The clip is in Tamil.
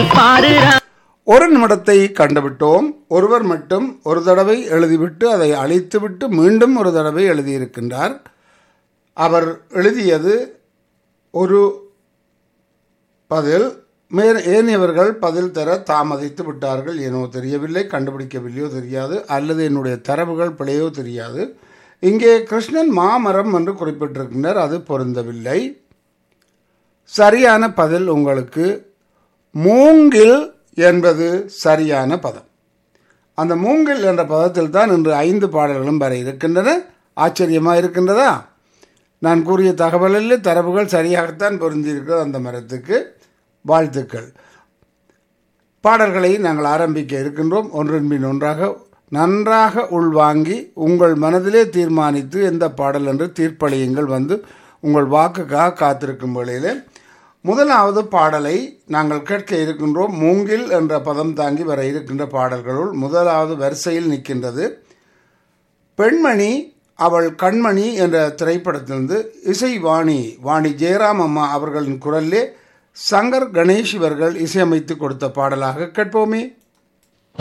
பாரு ஒரு நிமிடத்தை கண்டுவிட்டோம் ஒருவர் மட்டும் ஒரு தடவை எழுதிவிட்டு அதை அழித்துவிட்டு மீண்டும் ஒரு தடவை எழுதியிருக்கின்றார் அவர் எழுதியது ஒரு பதில் மேற் ஏனையவர்கள் பதில் தர தாமதித்து விட்டார்கள் ஏனோ தெரியவில்லை கண்டுபிடிக்கவில்லையோ தெரியாது அல்லது என்னுடைய தரவுகள் பிழையோ தெரியாது இங்கே கிருஷ்ணன் மாமரம் என்று குறிப்பிட்டிருக்கின்றார் அது பொருந்தவில்லை சரியான பதில் உங்களுக்கு மூங்கில் என்பது சரியான பதம் அந்த மூங்கில் என்ற பதத்தில் தான் இன்று ஐந்து பாடல்களும் வர இருக்கின்றன ஆச்சரியமாக இருக்கின்றதா நான் கூறிய தகவலில் தரவுகள் சரியாகத்தான் பொருந்தியிருக்கிறது அந்த மரத்துக்கு வாழ்த்துக்கள் பாடல்களை நாங்கள் ஆரம்பிக்க இருக்கின்றோம் ஒன்றின் பின் ஒன்றாக நன்றாக உள்வாங்கி உங்கள் மனதிலே தீர்மானித்து எந்த பாடல் என்று தீர்ப்பளியுங்கள் வந்து உங்கள் வாக்குக்காக காத்திருக்கும் வேளையிலே முதலாவது பாடலை நாங்கள் கேட்க இருக்கின்றோம் மூங்கில் என்ற பதம் தாங்கி வர இருக்கின்ற பாடல்களுள் முதலாவது வரிசையில் நிற்கின்றது பெண்மணி அவள் கண்மணி என்ற திரைப்படத்திலிருந்து இசை வாணி வாணி ஜெயராம் அம்மா அவர்களின் குரலிலே சங்கர் கணேஷ் இவர்கள் இசையமைத்து கொடுத்த பாடலாக கேட்போமே